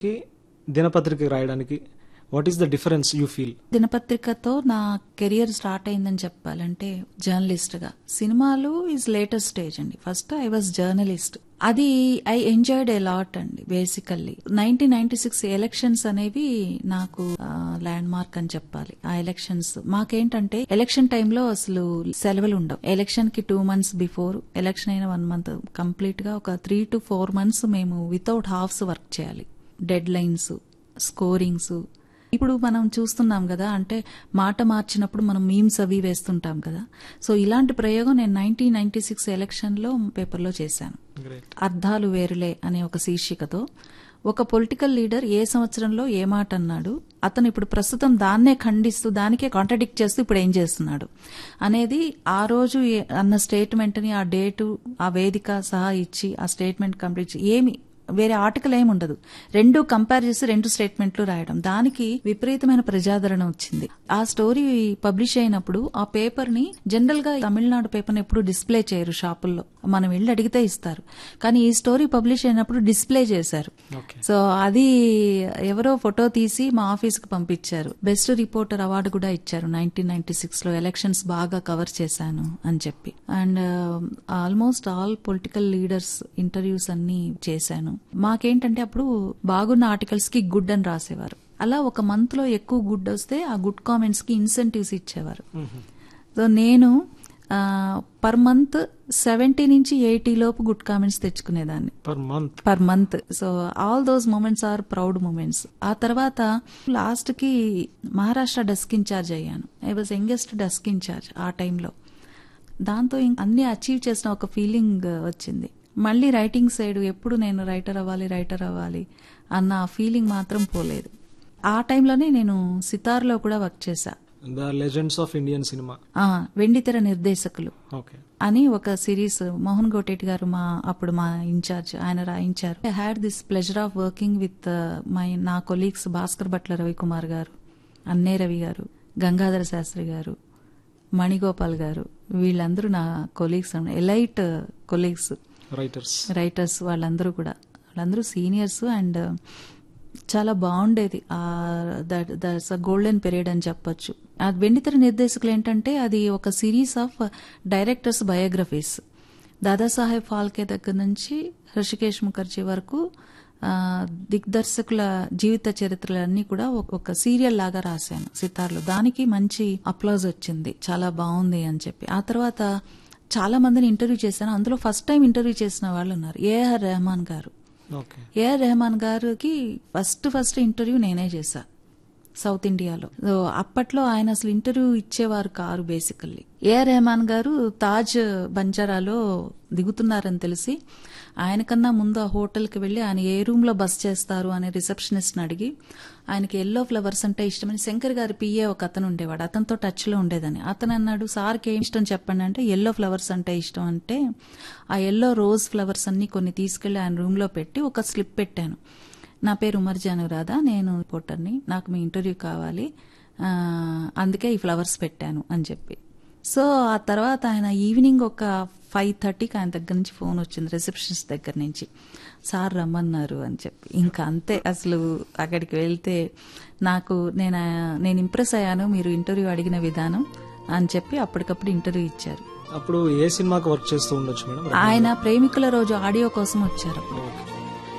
కి దినపత్రిక రాయడానికి what is the difference you feel దినపత్రికతో నా కెరియర్ స్టార్ట్ అయిందని చెప్పాలంటే జర్నలిస్ట్ గా సినిమాలు ఈజ్ లేటెస్ట్ స్టేజ్ అండి ఫస్ట్ ఐ వాజ్ జర్నలిస్ట్ అది ఐ ఎంజాయ్డ్ ఏ లాట్ అండి basically nineteen ninety six elections అనేవి నాకు ల్యాండ్ మార్క్ అని చెప్పాలి ఆ ఎలక్షన్స్ మాకేంటంటే ఎలక్షన్ టైంలో అసలు సెలవులు ఉండవు ఎలక్షన్ కి టూ మంత్స్ బిఫోర్ ఎలక్షన్ అయిన వన్ మంత్ కంప్లీట్ గా ఒక త్రీ టు ఫోర్ మంత్స్ మేము వితౌట్ హాఫ్స్ వర్క్ చేయాలి డెడ్ లైన్స్ స్కోరింగ్స్ ఇప్పుడు మనం చూస్తున్నాం కదా అంటే మాట మార్చినప్పుడు మనం మీమ్స్ అవి వేస్తుంటాం కదా సో ఇలాంటి ప్రయోగం నేను నైన్టీన్ నైన్టీ సిక్స్ ఎలక్షన్లో పేపర్లో చేశాను అర్థాలు వేరులే అనే ఒక శీర్షికతో ఒక పొలిటికల్ లీడర్ ఏ సంవత్సరంలో ఏ మాట అన్నాడు అతను ఇప్పుడు ప్రస్తుతం దాన్నే ఖండిస్తూ దానికే కాంట్రడిక్ట్ చేస్తూ ఇప్పుడు ఏం చేస్తున్నాడు అనేది ఆ రోజు ఏ- అన్న స్టేట్మెంట్ ని ఆ డేటు ఆ వేదిక సహా ఇచ్చి ఆ స్టేట్మెంట్ కంప్లీట్ చే- ఏమి వేరే ఆర్టికల్ ఏమి ఉండదు రెండు కంపేర్ చేసి రెండు స్టేట్మెంట్లు రాయడం దానికి విపరీతమైన ప్రజాదరణ వచ్చింది ఆ స్టోరీ పబ్లిష్ అయినప్పుడు ఆ పేపర్ ని జనరల్ గా తమిళనాడు పేపర్ ని ఎప్పుడు డిస్ప్లే చేయరు షాపుల్లో మనం వెళ్ళి అడిగితే ఇస్తారు కానీ ఈ స్టోరీ పబ్లిష్ అయినప్పుడు డిస్ప్లే చేశారు ఓకే సో అది ఎవరో ఫోటో తీసి మా ఆఫీస్ కి పంపించారు బెస్ట్ రిపోర్టర్ అవార్డు కూడా ఇచ్చారు నైన్టీన్ నైన్టీ సిక్స్ లో ఎలక్షన్స్ బాగా కవర్ చేశాను అని చెప్పి and almost all political leaders interviews అన్ని చేశాను మాకేంటంటే అప్పుడు బాగున్న ఆర్టికల్స్ కి గుడ్ అని రాసేవారు అలా ఒక మంత్ లో ఎక్కువ గుడ్ వస్తే ఆ గుడ్ కామెంట్స్ కి ఇన్సెంటివ్స్ ఇచ్చేవారు సో నేను పర్ మంత్ సెవెంటీ నుంచి ఎయిటీ లోపు గుడ్ కామెంట్స్ తెచ్చుకునేదాన్ని per month per month so all those moments are proud moments ఆ తర్వాత లాస్ట్ కి మహారాష్ట్ర డెస్క్ ఇన్ఛార్జ్ అయ్యాను I was youngest desk in-charge ఆ టైంలో దాంతో ఇంక అన్ని అచీవ్ చేసిన ఒక ఫీలింగ్ వచ్చింది మళ్ళీ రైటింగ్ సైడ్ ఎప్పుడు నేను రైటర్ అవ్వాలి రైటర్ అవ్వాలి అన్న ఆ ఫీలింగ్ మాత్రం పోలేదు ఆ టైంలోనే నేను సితార్లో కూడా వర్క్ చేశా the legends of Indian cinema ఆ, వెండితెర నిర్దేశకులు ఓకే అని ఒక సిరీస్ మోహన్ గోటేటి గారు మా అప్పుడు మా ఇన్ఛార్జ్ ఆయన రాయించారు I had this pleasure of working with my నా కొలీగ్స్ భాస్కర్ భట్ల రవికుమార్ గారు అన్నే రవి గారు గంగాధర శాస్త్రి గారు మణిగోపాల్ గారు వీళ్ళందరూ నా colleagues elite colleagues writers writers వాళ్ళందరూ కూడా వాళ్ళందరూ సీనియర్స్ అండ్ చాలా బాగుండేది దట్స్ అ గోల్డెన్ పీరియడ్ అని చెప్పొచ్చు ఆ వెండితెర నిర్దేశకులు ఏంటంటే అది ఒక series of directors biographies Dadasaheb Phalke దగ్గర నుంచి హృషికేష్ ముఖర్జీ వరకు ఆ, దిగ్దర్శకుల జీవిత చరిత్రలన్నీ కూడా ఒక- ఒక సీరియల్ లాగా రాశాను సితార్లో దానికి మంచి అప్లాజ్ వచ్చింది చాలా బాగుంది అని చెప్పి ఆ తర్వాత చాలా మందిని ఇంటర్వ్యూ చేశాను అందులో ఫస్ట్ టైం ఇంటర్వ్యూ చేసిన వాళ్ళు ఉన్నారు ఏఆర్ రెహమాన్ గారు ఓకే ఏఆర్ రెహమాన్ గారికి ఫస్ట్ ఫస్ట్ ఇంటర్వ్యూ నేనే చేశా సౌత్ ఇండియాలో సో అప్పట్లో ఆయన అసలు ఇంటర్వ్యూ ఇచ్చేవారు కారు బేసికల్లీ ఏఆర్ రెహమాన్ గారు తాజ్ బంజారాలో దిగుతున్నారని తెలిసి ఆయనకన్నా ముందు ఆ హోటల్కి వెళ్లి ఆయన ఏ రూమ్ లో బస్ చేస్తారు అనే రిసెప్షనిస్ట్ అడిగి ఆయనకి ఎల్లో ఫ్లవర్స్ అంటే ఇష్టమని శంకర్ గారి పిఏ ఒక అతను ఉండేవాడు అతనితో టచ్ లో ఉండేదని అతను అన్నాడు సార్కి ఏం ఇష్టం చెప్పండి అంటే ఎల్లో ఫ్లవర్స్ అంటే ఇష్టం అంటే ఆ ఎల్లో రోజ్ ఫ్లవర్స్ అన్ని కొన్ని తీసుకెళ్లి ఆయన రూమ్ లో పెట్టి ఒక స్లిప్ పెట్టాను నా పేరు ఉమర్ జానురాధా నేను రిపోర్టర్ని నాకు మీ ఇంటర్వ్యూ కావాలి ఆ, అందుకే ఈ ఫ్లవర్స్ పెట్టాను అని చెప్పి సో ఆ తర్వాత ఆయన ఈవినింగ్ ఒక ఫైవ్ థర్టీకి ఆయన దగ్గర నుంచి ఫోన్ వచ్చింది రిసెప్షనిస్ట్ దగ్గర నుంచి సార్ రమ్మన్నారు అని చెప్పి ఇంకా అంతే అసలు అక్కడికి వెళ్తే నాకు నేను నేను ఇంప్రెస్ అయ్యాను మీరు ఇంటర్వ్యూ అడిగిన విధానం అని చెప్పి అప్పటికప్పుడు ఇంటర్వ్యూ ఇచ్చారు అప్పుడు ఏ సినిమాకి వర్క్ చేస్తూ ఉండొచ్చు మేడం ఆయన ప్రేమికుల రోజు ఆడియో కోసం వచ్చారు అప్పుడు ఓకే